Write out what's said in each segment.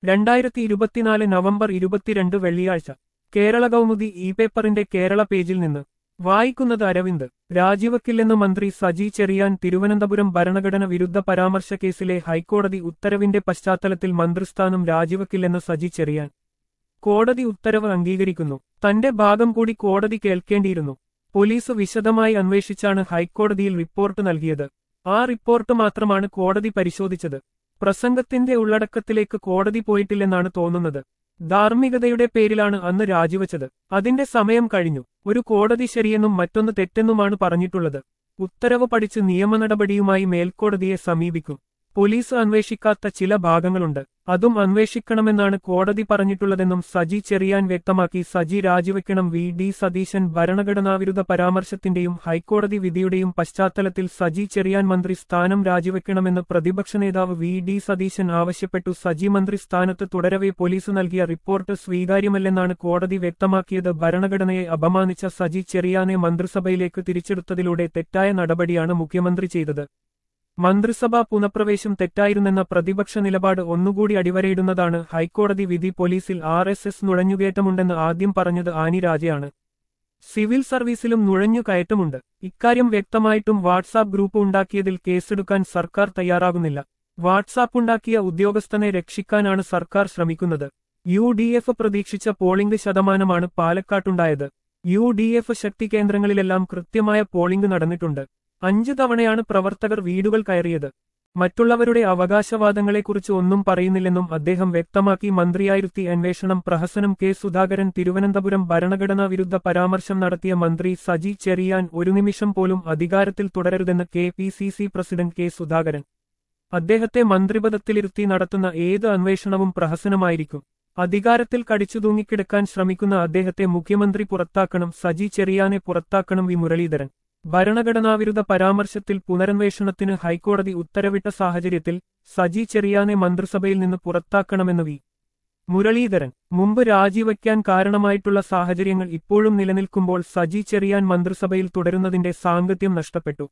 രണ്ടായിരത്തി ഇരുപത്തിനാല് നവംബർ ഇരുപത്തിരണ്ട് വെള്ളിയാഴ്ച കേരള കൗമുദി ഇ പേപ്പറിന്റെ കേരള പേജിൽ നിന്ന് വായിക്കുന്നത് അരവിന്ദ് രാജിവെക്കില്ലെന്ന് മന്ത്രി സജി ചെറിയാൻ തിരുവനന്തപുരം ഭരണഘടന വിരുദ്ധ പരാമർശ കേസിലെ ഹൈക്കോടതി ഉത്തരവിന്റെ പശ്ചാത്തലത്തിൽ മന്ത്രിസ്ഥാനം രാജിവെക്കില്ലെന്ന് സജി ചെറിയാൻ കോടതി ഉത്തരവ് അംഗീകരിക്കുന്നു തന്റെ ഭാഗം കൂടി കോടതി കേൾക്കേണ്ടിയിരുന്നു പോലീസ് വിശദമായി അന്വേഷിച്ചാണ് ഹൈക്കോടതിയിൽ റിപ്പോർട്ട് നൽകിയത് ആ റിപ്പോർട്ട് മാത്രമാണ് കോടതി പരിശോധിച്ചത് പ്രസംഗത്തിന്റെ ഉള്ളടക്കത്തിലേക്ക് കോടതി പോയിട്ടില്ലെന്നാണ് തോന്നുന്നത് ധാർമ്മികതയുടെ പേരിലാണ് അന്ന് രാജിവച്ചത് അതിന്റെ സമയം കഴിഞ്ഞു ഒരു കോടതി ശരിയെന്നും മറ്റൊന്ന് തെറ്റെന്നുമാണ് പറഞ്ഞിട്ടുള്ളത് ഉത്തരവ് പഠിച്ച് നിയമ നടപടിയുമായി മേൽക്കോടതിയെ സമീപിക്കും പോലീസ് അന്വേഷിക്കാത്ത ചില ഭാഗങ്ങളുണ്ട് അതും അന്വേഷിക്കണമെന്നാണ് കോടതി പറഞ്ഞിട്ടുള്ളതെന്നും സജി ചെറിയാൻ വ്യക്തമാക്കി സജി രാജിവെക്കണം വി ഡി സതീശൻ ഭരണഘടനാവിരുദ്ധ പരാമർശത്തിന്റെയും ഹൈക്കോടതി വിധിയുടെയും പശ്ചാത്തലത്തിൽ സജി ചെറിയാൻ മന്ത്രി സ്ഥാനം രാജിവെക്കണമെന്ന് പ്രതിപക്ഷ നേതാവ് വി ഡി സതീശൻ ആവശ്യപ്പെട്ടു സജി മന്ത്രി സ്ഥാനത്ത് തുടരവെ പോലീസ് നൽകിയ റിപ്പോർട്ട് സ്വീകാര്യമല്ലെന്നാണ് കോടതി വ്യക്തമാക്കിയത് ഭരണഘടനയെ അപമാനിച്ച സജി ചെറിയാനെ മന്ത്രിസഭയിലേക്ക് തിരിച്ചെടുത്തതിലൂടെ തെറ്റായ നടപടിയാണ് മുഖ്യമന്ത്രി ചെയ്തത് മന്ത്രിസഭാ പുനഃപ്രവേശം തെറ്റായിരുന്നെന്ന പ്രതിപക്ഷ നിലപാട് ഒന്നുകൂടി അടിവരയിടുന്നതാണ് ഹൈക്കോടതി വിധി പോലീസിൽ ആർ എസ് എസ് നുഴഞ്ഞുകയറ്റമുണ്ടെന്ന് ആദ്യം പറഞ്ഞത് ആനി രാജയാണ് സിവിൽ സർവീസിലും നുഴഞ്ഞു കയറ്റമുണ്ട് ഇക്കാര്യം വ്യക്തമായിട്ടും വാട്സാപ്പ് ഗ്രൂപ്പ് ഉണ്ടാക്കിയതിൽ കേസെടുക്കാൻ സർക്കാർ തയ്യാറാകുന്നില്ല വാട്സാപ്പ് ഉണ്ടാക്കിയ ഉദ്യോഗസ്ഥനെ രക്ഷിക്കാനാണ് സർക്കാർ ശ്രമിക്കുന്നത് യു ഡി എഫ് പ്രതീക്ഷിച്ച പോളിംഗ് ശതമാനമാണ് പാലക്കാട്ടുണ്ടായത് യു ഡി എഫ് ശക്തി കേന്ദ്രങ്ങളിലെല്ലാം കൃത്യമായ പോളിംഗ് നടന്നിട്ടുണ്ട് അഞ്ചു തവണയാണ് പ്രവർത്തകർ വീടുകൾ കയറിയത് മറ്റുള്ളവരുടെ അവകാശവാദങ്ങളെക്കുറിച്ച് ഒന്നും പറയുന്നില്ലെന്നും അദ്ദേഹം വ്യക്തമാക്കി മന്ത്രിയായിരുത്തി അന്വേഷണം പ്രഹസനം കെ സുധാകരൻ തിരുവനന്തപുരം ഭരണഘടനാ വിരുദ്ധ പരാമർശം നടത്തിയ മന്ത്രി സജി ചെറിയാൻ ഒരു നിമിഷം പോലും അധികാരത്തിൽ തുടരരുതെന്ന് K P C C president K Sudhakaran അദ്ദേഹത്തെ മന്ത്രിപദത്തിലിരുത്തി നടത്തുന്ന ഏത് അന്വേഷണവും പ്രഹസനമായിരിക്കും അധികാരത്തിൽ കടിച്ചു തൂങ്ങിക്കിടക്കാൻ ശ്രമിക്കുന്ന അദ്ദേഹത്തെ മുഖ്യമന്ത്രി പുറത്താക്കണം സജി ചെറിയാനെ പുറത്താക്കണം വി മുരളീധരൻ ഭരണഘടനാവിരുദ്ധ പരാമർശത്തിൽ പുനരന്വേഷണത്തിന് ഹൈക്കോടതി ഉത്തരവിട്ട സാഹചര്യത്തിൽ സജി ചെറിയാനെ മന്ത്രിസഭയിൽ നിന്ന് പുറത്താക്കണമെന്ന് വി മുരളീധരൻ മുമ്പ് രാജിവയ്ക്കാൻ കാരണമായിട്ടുള്ള സാഹചര്യങ്ങൾ ഇപ്പോഴും നിലനിൽക്കുമ്പോൾ സജി ചെറിയാൻ മന്ത്രിസഭയിൽ തുടരുന്നതിന്റെ സാങ്കത്യം നഷ്ടപ്പെട്ടു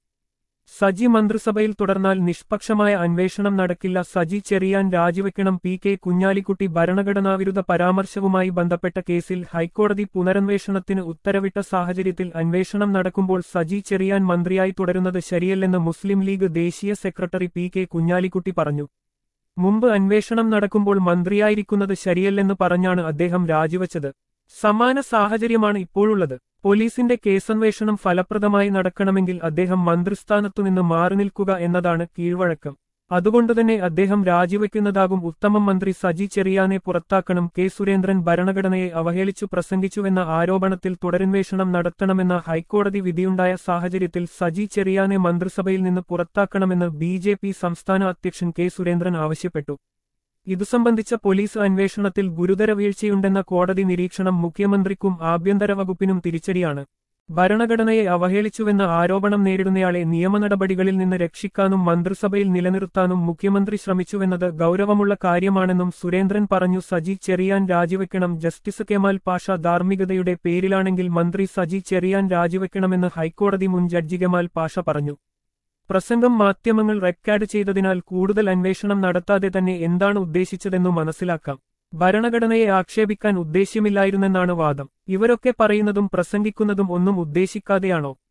സജി മന്ത്രിസഭയിൽ തുടർന്നാൽ നിഷ്പക്ഷമായ അന്വേഷണം നടക്കില്ല സജി ചെറിയാൻ രാജിവെക്കണം പി കെ കുഞ്ഞാലിക്കുട്ടി ഭരണഘടനാവിരുദ്ധ പരാമർശവുമായി ബന്ധപ്പെട്ട കേസിൽ ഹൈക്കോടതി പുനരന്വേഷണത്തിന് ഉത്തരവിട്ട സാഹചര്യത്തിൽ അന്വേഷണം നടക്കുമ്പോൾ സജി ചെറിയാൻ മന്ത്രിയായി തുടരുന്നത് ശരിയല്ലെന്ന് മുസ്ലിം ലീഗ് ദേശീയ സെക്രട്ടറി പി കെ കുഞ്ഞാലിക്കുട്ടി പറഞ്ഞു മുമ്പ് അന്വേഷണം നടക്കുമ്പോൾ മന്ത്രിയായിരിക്കുന്നത് ശരിയല്ലെന്ന് പറഞ്ഞാണ് അദ്ദേഹം രാജിവച്ചത് സമാന സാഹചര്യമാണ് ഇപ്പോഴുള്ളത് പോലീസിന്റെ കേസന്വേഷണം ഫലപ്രദമായി നടക്കണമെങ്കിൽ അദ്ദേഹം മന്ത്രിസ്ഥാനത്തുനിന്ന് മാറി നിൽക്കുക എന്നതാണ് കീഴ്വഴക്കം അതുകൊണ്ടുതന്നെ അദ്ദേഹം രാജിവെക്കുന്നതാകും ഉത്തമം മന്ത്രി സജി ചെറിയാനെ പുറത്താക്കണം കെ സുരേന്ദ്രൻ ഭരണഘടനയെ അവഹേളിച്ചു പ്രസംഗിച്ചുവെന്ന ആരോപണത്തിൽ തുടരന്വേഷണം നടത്തണമെന്ന ഹൈക്കോടതി വിധിയുണ്ടായ സാഹചര്യത്തിൽ സജി ചെറിയാനെ മന്ത്രിസഭയിൽ നിന്ന് പുറത്താക്കണമെന്ന് ബി സംസ്ഥാന അധ്യക്ഷൻ കെ സുരേന്ദ്രൻ ആവശ്യപ്പെട്ടു ഇതു സംബന്ധിച്ച പോലീസ് അന്വേഷണത്തിൽ ഗുരുതര വീഴ്ചയുണ്ടെന്ന കോടതി നിരീക്ഷണം മുഖ്യമന്ത്രിക്കും ആഭ്യന്തര വകുപ്പിനും തിരിച്ചടിയാണ് ഭരണഘടനയെ അവഹേളിച്ചുവെന്ന ആരോപണം നേരിടുന്നയാളെ നിയമ നടപടികളിൽ നിന്ന് രക്ഷിക്കാനും മന്ത്രിസഭയിൽ നിലനിർത്താനും മുഖ്യമന്ത്രി ശ്രമിച്ചുവെന്നത് ഗൗരവമുള്ള കാര്യമാണെന്നും സുരേന്ദ്രൻ പറഞ്ഞു സജി ചെറിയാൻ രാജിവെക്കണം ജസ്റ്റിസ് കെമാൽ പാഷ ധാർമ്മികതയുടെ പേരിലാണെങ്കിൽ മന്ത്രി സജി ചെറിയാൻ രാജിവെക്കണമെന്ന് ഹൈക്കോടതി മുൻ ജഡ്ജി കെമാൽ പാഷ പറഞ്ഞു പ്രസംഗം മാധ്യമങ്ങൾ റെക്കോർഡ് ചെയ്തതിനാൽ കൂടുതൽ അന്വേഷണം നടത്താതെ തന്നെ എന്താണ് ഉദ്ദേശിച്ചതെന്നു മനസ്സിലാക്കാം ഭരണഘടനയെ ആക്ഷേപിക്കാൻ ഉദ്ദേശ്യമില്ലായിരുന്നെന്നാണ് വാദം ഇവരൊക്കെ പറയുന്നതും പ്രസംഗിക്കുന്നതും ഒന്നും ഉദ്ദേശിക്കാതെയാണോ